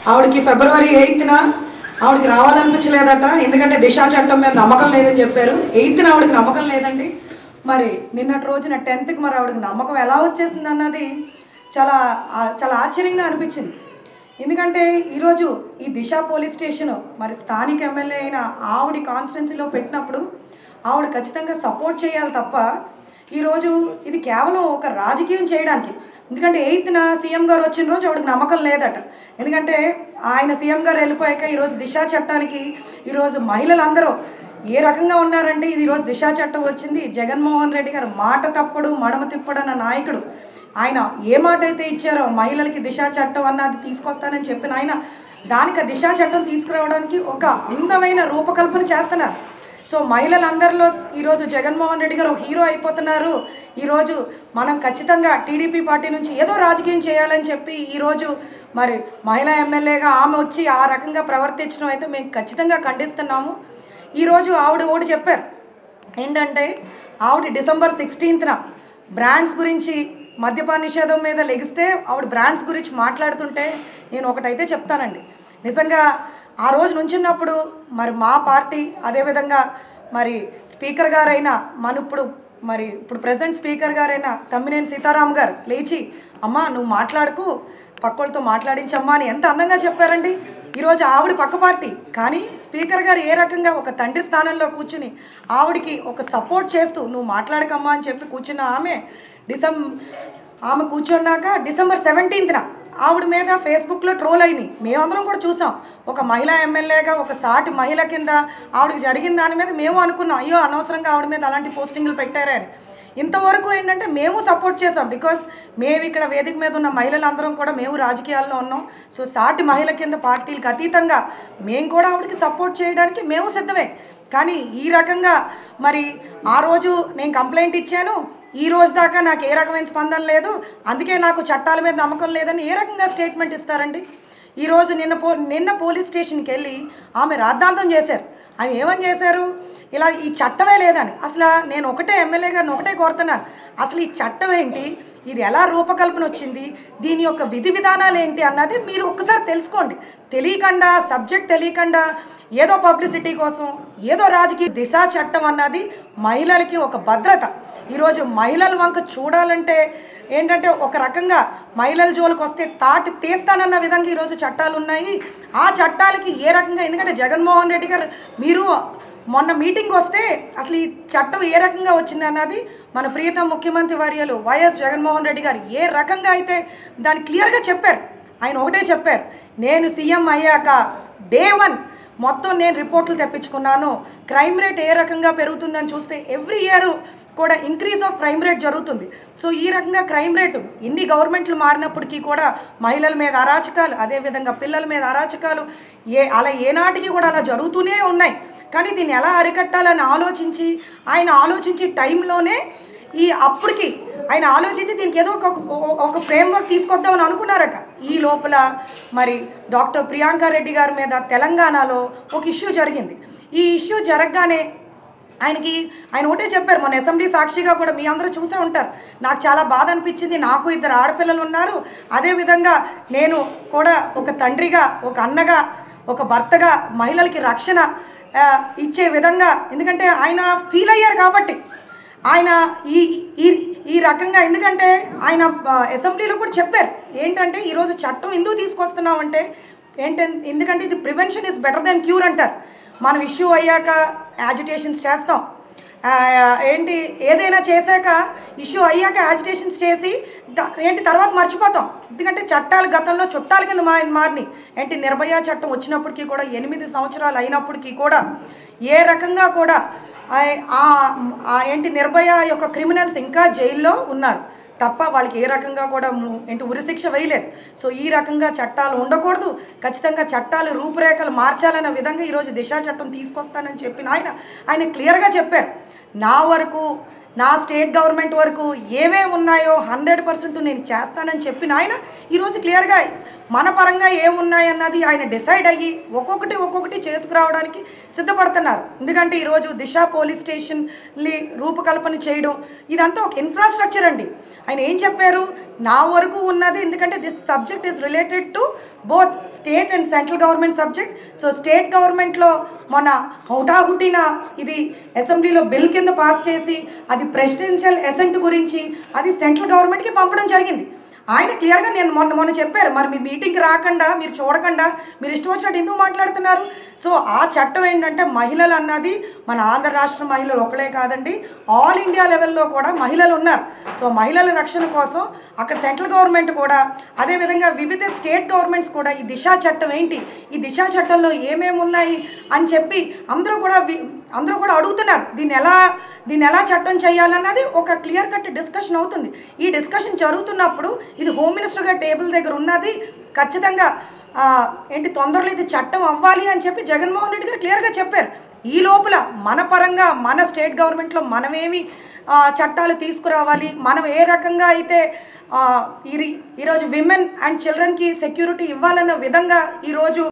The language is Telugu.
ఆవిడకి ఫిబ్రవరి ఎయిత్న ఆవిడకి రావాలనిపించలేదట ఎందుకంటే దిశా చట్టం మీద నమ్మకం లేదని చెప్పారు ఎయిత్న ఆవిడకి నమ్మకం లేదండి మరి నిన్నటి రోజున టెన్త్కి మరి ఆవిడకి నమ్మకం ఎలా వచ్చేసింది అన్నది చాలా ఆ- చాలా ఆశ్చర్యంగా అనిపించింది ఎందుకంటే ఈరోజు ఈ దిశ పోలీస్ స్టేషన్ మరి స్థానిక ఎమ్మెల్యే అయిన ఆవిడ కాన్స్టిట్యున్సీలో పెట్టినప్పుడు ఆవిడ ఖచ్చితంగా సపోర్ట్ చేయాలి తప్ప ఈరోజు ఇది కేవలం ఒక రాజకీయం చేయడానికి ఎందుకంటే ఎయిత్న సీఎం గారు వచ్చిన రోజు ఆవిడకి నమ్మకం లేదట ఎందుకంటే ఆయన సీఎం గారు వెళ్ళిపోయాక ఈరోజు దిశా చట్టానికి ఈరోజు మహిళలందరూ ఏ రకంగా ఉన్నారంటే ఇది ఈరోజు దిశా చట్టం వచ్చింది జగన్మోహన్ రెడ్డి గారు మాట తప్పడు మడమ తిప్పడు అన్న నాయకుడు ఆయన ఏ మాట అయితే ఇచ్చారో మహిళలకి దిశా చట్టం అన్నది తీసుకొస్తానని చెప్పిన ఆయన దానికి ఆ దిశా చట్టం తీసుకురావడానికి ఒక అందమైన రూపకల్పన చేస్తున్నారు సో మహిళలందరిలో ఈరోజు జగన్మోహన్ రెడ్డి గారు ఒక హీరో అయిపోతున్నారు ఈరోజు మనం ఖచ్చితంగా టీడీపీ పార్టీ నుంచి ఏదో రాజకీయం చేయాలని చెప్పి ఈరోజు మరి మహిళా ఎమ్మెల్యేగా ఆమె వచ్చి ఆ రకంగా ప్రవర్తించడం అయితే మేము ఖచ్చితంగా ఖండిస్తున్నాము ఈరోజు ఆవిడ ఒకటి చెప్పారు ఏంటంటే ఆవిడ డిసెంబర్ సిక్స్టీన్త్న బ్రాండ్స్ గురించి మద్యపాన నిషేధం మీద లెగిస్తే ఆవిడ బ్రాండ్స్ గురించి మాట్లాడుతుంటే నేను ఒకటైతే చెప్తానండి నిజంగా ఆ రోజు నుంచున్నప్పుడు మరి మా పార్టీ అదేవిధంగా మరి స్పీకర్ గారైన మన ఇప్పుడు మరి ఇప్పుడు ప్రజెంట్ స్పీకర్ గారైన తమ్మినేని సీతారాం గారు లేచి అమ్మా నువ్వు మాట్లాడుకు పక్కోళ్ళతో మాట్లాడించమ్మా అని ఎంత అందంగా చెప్పారండి ఈరోజు ఆవిడ పక్క పార్టీ కానీ స్పీకర్ గారు ఏ రకంగా ఒక తండ్రి స్థానంలో కూర్చుని ఆవిడికి ఒక సపోర్ట్ చేస్తూ నువ్వు మాట్లాడకమ్మా అని చెప్పి కూర్చున్న ఆమె డిసెం ఆమె కూర్చున్నాక డిసెంబర్ సెవెంటీన్త్న ఆవిడ మీద ఫేస్బుక్లో ట్రోల్ అయినాయి మేమందరం కూడా చూసాం ఒక మహిళా ఎమ్మెల్యేగా ఒక సాటి మహిళ కింద ఆవిడకి జరిగిన దాని మీద మేము అనుకున్నాం అయ్యో అనవసరంగా ఆవిడ మీద అలాంటి పోస్టింగ్లు పెట్టారే అని ఇంతవరకు ఏంటంటే మేము సపోర్ట్ చేసాం బికాస్ మేము ఇక్కడ వేదిక మీద ఉన్న మహిళలందరం కూడా మేము రాజకీయాల్లో ఉన్నాం సో సాటి మహిళ కింద పార్టీలకు అతీతంగా మేము కూడా ఆవిడకి సపోర్ట్ చేయడానికి మేము సిద్ధమే కానీ ఈ రకంగా మరి ఆ రోజు నేను కంప్లైంట్ ఇచ్చాను ఈ రోజు దాకా నాకు ఏ రకమైన స్పందన లేదు అందుకే నాకు చట్టాల మీద నమ్మకం లేదని ఏ రకంగా స్టేట్మెంట్ ఇస్తారండి ఈ రోజు నిన్న పో నిన్న పోలీస్ స్టేషన్కి వెళ్ళి ఆమె రాద్ధాంతం చేశారు ఆమె ఏమని చేశారు ఇలా ఈ చట్టమే లేదని అసలు నేను ఒకటే ఎమ్మెల్యే గారిని ఒకటే కోరుతున్నాను అసలు ఈ చట్టం ఏంటి ఇది ఎలా రూపకల్పన వచ్చింది దీని యొక్క విధి విధానాలు ఏంటి అన్నది మీరు ఒక్కసారి తెలుసుకోండి తెలియకుండా సబ్జెక్ట్ తెలియకుండా ఏదో పబ్లిసిటీ కోసం ఏదో రాజకీయ దిశా చట్టం అన్నది మహిళలకి ఒక భద్రత ఈరోజు మహిళల వంక చూడాలంటే ఏంటంటే ఒక రకంగా మహిళల జోలికి వస్తే తాటి తీస్తానన్న విధంగా ఈరోజు చట్టాలు ఉన్నాయి ఆ చట్టాలకి ఏ రకంగా ఎందుకంటే జగన్మోహన్ రెడ్డి గారు మీరు మొన్న మీటింగ్ వస్తే అసలు ఈ చట్టం ఏ రకంగా వచ్చింది అన్నది మన ప్రియతమ ముఖ్యమంత్రి వర్యులు వైఎస్ జగన్మోహన్ రెడ్డి గారు ఏ రకంగా అయితే దాన్ని క్లియర్గా చెప్పారు ఆయన ఒకటే చెప్పారు నేను సీఎం అయ్యాక డే వన్ మొత్తం నేను రిపోర్ట్లు తెప్పించుకున్నాను క్రైమ్ రేట్ ఏ రకంగా పెరుగుతుందని చూస్తే ఎవ్రీ ఇయర్ కూడా ఇంక్రీజ్ ఆఫ్ క్రైమ్ రేట్ జరుగుతుంది సో ఈ రకంగా క్రైమ్ రేటు ఇన్ని గవర్నమెంట్లు మారినప్పటికీ కూడా మహిళల మీద అరాచకాలు అదేవిధంగా పిల్లల మీద అరాచకాలు ఏ అలా ఏనాటికి కూడా అలా జరుగుతూనే ఉన్నాయి కానీ దీన్ని ఎలా అరికట్టాలని ఆలోచించి ఆయన ఆలోచించి టైంలోనే ఈ అప్పటికి ఆయన ఆలోచించి దీనికి ఏదో ఒక ఒక ఫ్రేమ్వర్క్ తీసుకొద్దామని అనుకున్నారట ఈ లోపల మరి డాక్టర్ ప్రియాంక రెడ్డి గారి మీద తెలంగాణలో ఒక ఇష్యూ జరిగింది ఈ ఇష్యూ జరగగానే ఆయనకి ఆయన ఒకటే చెప్పారు మన అసెంబ్లీ సాక్షిగా కూడా మీ అందరూ చూసే ఉంటారు నాకు చాలా బాధ అనిపించింది నాకు ఇద్దరు ఆడపిల్లలు ఉన్నారు అదేవిధంగా నేను కూడా ఒక తండ్రిగా ఒక అన్నగా ఒక భర్తగా మహిళలకి రక్షణ ఆ, ఇచ్చే విధంగా ఎందుకంటే ఆయన ఫీల్ అయ్యారు కాబట్టి ఆయన ఈ ఈ ఈ రకంగా ఎందుకంటే ఆయన ఆ, అసెంబ్లీలో కూడా చెప్పారు ఏంటంటే ఈరోజు చట్టం ఎందుకు తీసుకొస్తున్నామంటే ఏంటంటే ఎందుకంటే ఇది prevention is better than cure అంటారు మనం ఇష్యూ అయ్యాక యాజిటేషన్స్ చేస్తాం ఆ, ఏంటి ఏదైనా చేశాక ఇష్యూ అయ్యాక యాజిటేషన్స్ చేసి ద- ఏంటి తర్వాత మర్చిపోతాం ఎందుకంటే చట్టాలు గతంలో చుట్టాల కింద మా మారిని ఏంటి నిర్భయ చట్టం వచ్చినప్పటికీ కూడా ఎనిమిది సంవత్సరాలు అయినప్పటికీ కూడా ఏ రకంగా కూడా ఆ- ఆ- ఆ ఏంటి నిర్భయ యొక్క క్రిమినల్స్ ఇంకా జైల్లో ఉన్నారు తప్ప వాళ్ళకి ఏ రకంగా కూడా ము- ఏంటి ఉరిశిక్ష వేయలేదు సో ఈ రకంగా చట్టాలు ఉండకూడదు ఖచ్చితంగా చట్టాలు రూపురేఖలు మార్చాలన్న విధంగా ఈరోజు దిశా చట్టం తీసుకొస్తానని చెప్పిన ఆయన ఆయన క్లియర్గా చెప్పారు నా వరకు నా స్టేట్ గవర్నమెంట్ వరకు ఏమేమి ఉన్నాయో హండ్రెడ్ పర్సెంట్ నేను చేస్తానని చెప్పిన ఆయన ఈరోజు క్లియర్గా మన పరంగా ఏమున్నాయన్నది ఆయన డిసైడ్ అయ్యి ఒక్కొక్కటి ఒక్కొక్కటి చేసుకురావడానికి సిద్ధపడుతున్నారు ఎందుకంటే ఈరోజు దిశ పోలీస్ స్టేషన్ని రూపకల్పన చేయడం ఇదంతా ఒక ఇన్ఫ్రాస్ట్రక్చర్ అండి ఆయన ఏం చెప్పారు నా వరకు ఉన్నది ఎందుకంటే this subject is related to both state and central government subject so state గవర్నమెంట్లో మొన్న హౌటాహుటిన ఇది అసెంబ్లీలో బిల్ కింద పాస్ చేసి అది ప్రెసిడెన్షియల్ అసెంట్ గురించి అది సెంట్రల్ గవర్నమెంట్కి పంపడం జరిగింది ఆయన క్లియర్గా నేను మొన్న మొన్న చెప్పారు మరి మీ మీటింగ్కి రాకుండా మీరు చూడకుండా మీరు ఇష్టం వచ్చినట్టు ఎందుకు మాట్లాడుతున్నారు సో ఆ చట్టం ఏంటంటే మహిళలు అన్నది మన ఆంధ్ర రాష్ట్ర మహిళలు ఒకలే కాదండి ఆల్ ఇండియా లెవెల్లో కూడా మహిళలు ఉన్నారు సో మహిళల రక్షణ కోసం అక్కడ సెంట్రల్ గవర్నమెంట్ కూడా అదేవిధంగా వివిధ స్టేట్ గవర్నమెంట్స్ కూడా ఈ దిశా చట్టం ఏంటి ఈ దిశా చట్టంలో ఏమేమి ఉన్నాయి అని చెప్పి అందరూ కూడా వి- అందరూ కూడా అడుగుతున్నారు దీన్ని ఎలా దీన్ని ఎలా చట్టం చేయాలన్నది ఒక క్లియర్ కట్ డిస్కషన్ అవుతుంది ఈ డిస్కషన్ జరుగుతున్నప్పుడు ఇది హోమ్ మినిస్టర్ గారి టేబుల్ దగ్గర ఉన్నది ఖచ్చితంగా ఆ, ఏంటి తొందరలో ఇది చట్టం అవ్వాలి అని చెప్పి జగన్మోహన్ రెడ్డి గారు క్లియర్గా చెప్పారు ఈ లోపల మన పరంగా మన స్టేట్ గవర్నమెంట్లో మనమేమి ఆ, చట్టాలు తీసుకురావాలి మనం ఏ రకంగా అయితే ఆ, ఈ ఈరోజు విమెన్ అండ్ చిల్డ్రన్కి సెక్యూరిటీ ఇవ్వాలన్న విధంగా ఈరోజు